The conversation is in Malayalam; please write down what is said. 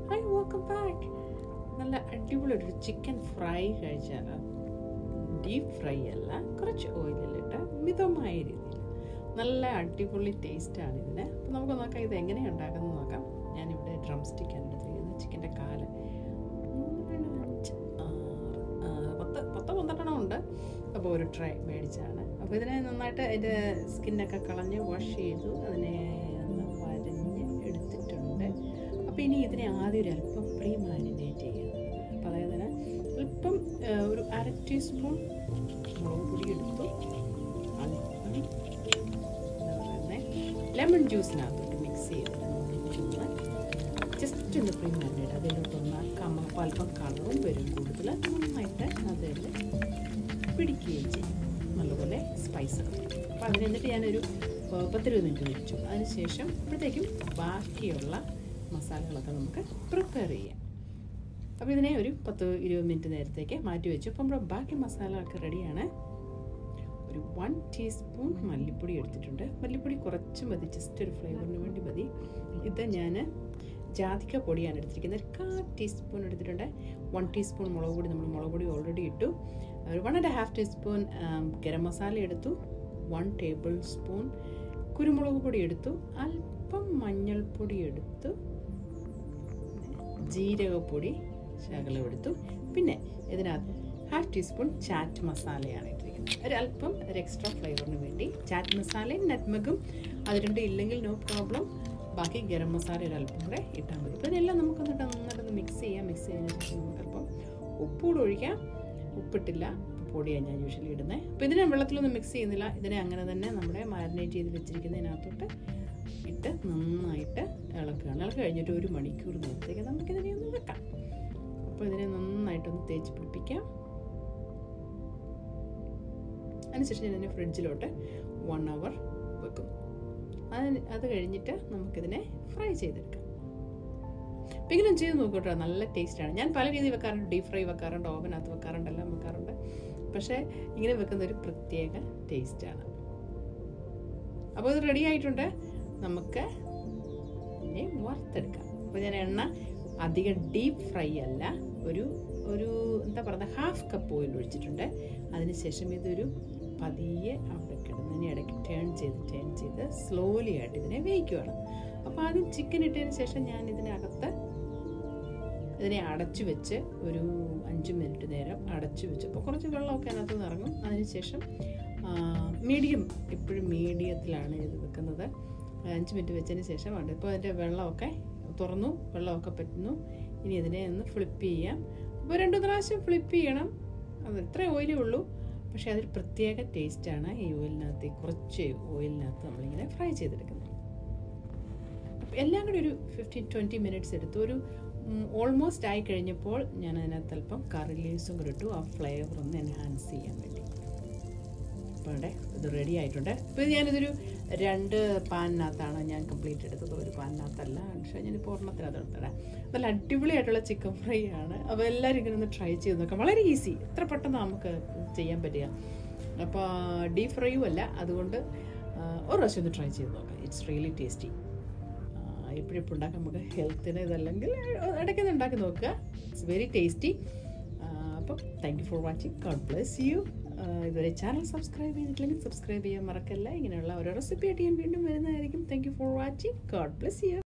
ഹായ് വെൽക്കം ബാക്ക് നല്ല അടിപൊളി ഒരു ചിക്കൻ ഫ്രൈ കഴിച്ചാലോ ഡീപ്പ് ഫ്രൈ അല്ല കുറച്ച് ഓയിലിലിട്ട് മിതമായ രീതിയിൽ നല്ല അടിപൊളി ടേസ്റ്റാണ് ഇതിന് അപ്പോൾ നമുക്ക് നോക്കാം ഇത് എങ്ങനെയാണ് ഉണ്ടാക്കുന്നത് നോക്കാം ഞാനിവിടെ ഡ്രം സ്റ്റിക്കാണ് എടുത്തിരിക്കുന്നത് ചിക്കൻ്റെ കാല് മൂന്ന് അഞ്ച് ആറ് ആ, പത്ത് പത്ത് പന്ത്രണ്ടെണ്ണം ഉണ്ട് അപ്പോൾ ഒരു ട്രൈ മേടിച്ചാണ് അപ്പോൾ ഇതിനെ നന്നായിട്ട് അതിൻ്റെ സ്കിന്നൊക്കെ കളഞ്ഞ് വാഷ് ചെയ്തു അതിനെ ഒന്ന് വരഞ്ഞ് എടുത്തിട്ടുണ്ട് അപ്പോൾ ഇനി ഇതിനെ ആദ്യം ഒരു അല്പം പ്രീ മാരിനേറ്റ് ചെയ്യുക അപ്പോൾ അതായത് ഇതിന് അല്പം ആ, ഒരു അര ടീസ്പൂൺ മുളക് പൊടി എടുത്തു അല്പം എന്താ പറയുന്നത് ലെമൺ ജ്യൂസിനകത്തോട്ട് മിക്സ് ചെയ്തിട്ട് നമുക്കൊന്ന് ജസ്റ്റ് ഒന്ന് പ്രീ മാരിനേറ്റ് അതിലോട്ടൊന്ന് കമ്മ അല്പം കളറും വരും കൂടുതൽ നന്നായിട്ട് അതിൽ പിടിക്കുകയും ചെയ്യും നല്ലപോലെ സ്പൈസ് അപ്പോൾ അതിന് എന്നിട്ട് ഞാനൊരു പ- പത്തിരുപത് മിനിറ്റ് വെച്ചു അതിനുശേഷം അപ്പോഴത്തേക്കും ബാക്കിയുള്ള മസാലകളൊക്കെ നമുക്ക് പ്രിപ്പയർ ചെയ്യാം അപ്പോൾ ഇതിനെ ഒരു പത്ത് ഇരുപത് മിനിറ്റ് നേരത്തേക്ക് മാറ്റി വെച്ചു അപ്പോൾ നമ്മുടെ ബാക്കി മസാലകളൊക്കെ റെഡിയാണ് ഒരു വൺ ടീസ്പൂൺ മല്ലിപ്പൊടി എടുത്തിട്ടുണ്ട് മല്ലിപ്പൊടി കുറച്ച് മതി ജസ്റ്റ് ഒരു ഫ്ലേവറിന് വേണ്ടി മതി ഇത് ഞാൻ ജാതിക്ക പൊടിയാണ് എടുത്തിരിക്കുന്നത് ഒരു കാ ടീസ്പൂൺ എടുത്തിട്ടുണ്ട് വൺ ടീസ്പൂൺ മുളക് പൊടി നമ്മൾ മുളക് പൊടി ഓൾറെഡി ഇട്ടു ഒരു one and half teaspoon garam masala എടുത്തു വൺ ടേബിൾ സ്പൂൺ കുരുമുളക് പൊടി എടുത്തു അല്പം മഞ്ഞൾപ്പൊടി എടുത്തു ജീരകപ്പൊടി ശകലം എടുത്തു പിന്നെ ഇതിനകത്ത് ഹാഫ് ടീസ്പൂൺ ചാറ്റ് മസാലയാണ് ഇട്ടിരിക്കുന്നത് ഒരു അല്പം ഒരു എക്സ്ട്രാ ഫ്ലേവറിന് വേണ്ടി ചാറ്റ് മസാലയും നട്മഗും അത് രണ്ടും ഇല്ലെങ്കിൽ നോ പ്രോബ്ലം ബാക്കി ഗരം മസാല ഒരു അല്പം കൂടെ ഇട്ടാൽ മതി അപ്പോൾ ഇതിനെല്ലാം നമുക്കൊന്നിട്ട് നന്നായിട്ടൊന്ന് മിക്സ് ചെയ്യാം മിക്സ് ചെയ്തതിന് ശേഷം നമുക്ക് അല്പം ഉപ്പൂടെ ഒഴിക്കാം ഉപ്പിട്ടില്ല പൊടിയാണ് ഞാൻ യൂഷ്വലി ഇടുന്നത് അപ്പോൾ ഇതിനെ വെള്ളത്തിലൊന്നും മിക്സ് ചെയ്യുന്നില്ല ഇതിനെ അങ്ങനെ തന്നെ നമ്മുടെ മാരിനേറ്റ് ചെയ്ത് വെച്ചിരിക്കുന്നതിനകത്തോട്ട് ഇട്ട് നന്നായിട്ട് ഇളക്കുകയാണ് ഇളക്കി കഴിഞ്ഞിട്ട് ഒരു മണിക്കൂർ നേരത്തേക്ക് നമുക്കിതിനെ ഒന്ന് വെക്കാം അപ്പോൾ ഇതിനെ നന്നായിട്ടൊന്ന് തേച്ച് പിടിപ്പിക്കാം അതിനുശേഷം ഞാൻ ഇതിനെ ഫ്രിഡ്ജിലോട്ട് വൺ അവർ വെക്കും അതിന് അത് കഴിഞ്ഞിട്ട് നമുക്കിതിനെ ഫ്രൈ ചെയ്തെടുക്കാം അപ്പം ഇങ്ങനെ ചെയ്ത് നോക്കൂട്ടോ നല്ല ടേസ്റ്റാണ് ഞാൻ പല രീതിയിൽ വെക്കാറുണ്ട് ഡീപ് ഫ്രൈ വെക്കാറുണ്ട് ഓവനകത്ത് വെക്കാറുണ്ട് എല്ലാം വെക്കാറുണ്ട് പക്ഷേ ഇങ്ങനെ വെക്കുന്ന ഒരു പ്രത്യേക ടേസ്റ്റാണ് അപ്പോൾ ഇത് റെഡി ആയിട്ടുണ്ട് നമുക്ക് ഇതിനെ വറുത്തെടുക്കാം അപ്പോൾ ഞാൻ എണ്ണ അധികം ഡീപ്പ് ഫ്രൈ അല്ല ഒരു ഒരു എന്താ പറയുക ഹാഫ് കപ്പ് ഓയിൽ ഒഴിച്ചിട്ടുണ്ട് അതിനുശേഷം ഇതൊരു പതിയെ അവിടെ കിടന്നതിനെ ഇടയ്ക്ക് ടേൺ ചെയ്ത് ടേൺ ചെയ്ത് സ്ലോലി ആയിട്ട് ഇതിനെ വേവിക്കുകയാണ് അപ്പോൾ ആദ്യം ചിക്കൻ ഇട്ടതിന് ശേഷം ഞാൻ ഇതിനകത്ത് ഇതിനെ അടച്ചു വെച്ച് ഒരു അഞ്ച് മിനിറ്റ് നേരം അടച്ചു വെച്ച് അപ്പോൾ കുറച്ച് വെള്ളമൊക്കെ അതിനകത്ത് നിന്ന് ഇറങ്ങും അതിനുശേഷം മീഡിയം എപ്പോഴും മീഡിയത്തിലാണ് ഇത് വെക്കുന്നത് അഞ്ച് മിനിറ്റ് വെച്ചതിന് ശേഷം ഉണ്ട് ഇപ്പോൾ അതിൻ്റെ വെള്ളമൊക്കെ തുറന്നു വെള്ളമൊക്കെ പറ്റുന്നു ഇനി ഇതിനെ ഒന്ന് ഫ്ലിപ്പ് ചെയ്യാം അപ്പോൾ രണ്ട് പ്രാവശ്യം ഫ്ലിപ്പ് ചെയ്യണം അത് ഇത്രേ ഓയിലേ ഉള്ളൂ പക്ഷേ അതൊരു പ്രത്യേക ടേസ്റ്റാണ് ഈ ഓയിലിനകത്ത് ഈ കുറച്ച് ഓയിലിനകത്ത് നമ്മളിങ്ങനെ ഫ്രൈ ചെയ്തെടുക്കുന്നത് അപ്പോൾ എല്ലാം കൂടി ഒരു ഫിഫ്റ്റീൻ ട്വൻറ്റി മിനിറ്റ്സ് എടുത്തു ഒരു ഓൾമോസ്റ്റ് ആയി കഴിഞ്ഞപ്പോൾ ഞാൻ അതിനകത്ത് അല്പം കറി ലീവ്സും കൂടി ഇട്ടു ആ ഫ്ലേവർ ഒന്ന് എൻഹാൻസ് ചെയ്യാൻ വേണ്ടി അപ്പോൾ ഇവിടെ ഇത് റെഡി ആയിട്ടുണ്ട് ഇപ്പോൾ ഞാനിതൊരു രണ്ട് പാനിനകത്താണ് ഞാൻ കംപ്ലീറ്റ് എടുത്തത് ഒരു പാനിനകത്തല്ല പക്ഷേ ഞാനിപ്പോൾ ഒരെണ്ണത്തിനകത്ത് എടുത്തത് നല്ല അടിപൊളിയായിട്ടുള്ള ചിക്കൻ ഫ്രൈ ആണ് അപ്പോൾ എല്ലാവരും ഇങ്ങനെ ഒന്ന് ട്രൈ ചെയ്ത് നോക്കാം വളരെ ഈസി എത്ര പെട്ടെന്ന് നമുക്ക് ചെയ്യാൻ പറ്റുക അപ്പോൾ ഡീപ് ഫ്രൈയും അല്ല അതുകൊണ്ട് ഒരു പ്രാവശ്യം ഒന്ന് ട്രൈ ചെയ്ത് നോക്കാം ഇറ്റ്സ് റിയലി ടേസ്റ്റി എപ്പോഴെപ്പോൾ ഉണ്ടാക്കാം നമുക്ക് ഹെൽത്തിന് ഇതല്ലെങ്കിൽ ഇടയ്ക്കൊന്ന് ഉണ്ടാക്കി നോക്കുക it's very tasty appam thank you for watching God bless you ഇതുവരെ ചാനൽ സബ്സ്ക്രൈബ് ചെയ്തിട്ടില്ലെങ്കിൽ സബ്സ്ക്രൈബ് ചെയ്യാൻ മറക്കല്ല ഇങ്ങനെയുള്ള ഓരോ റെസിപ്പി ആയിട്ട് ഞാൻ വീണ്ടും വരുന്നതായിരിക്കും thank you for watching God bless U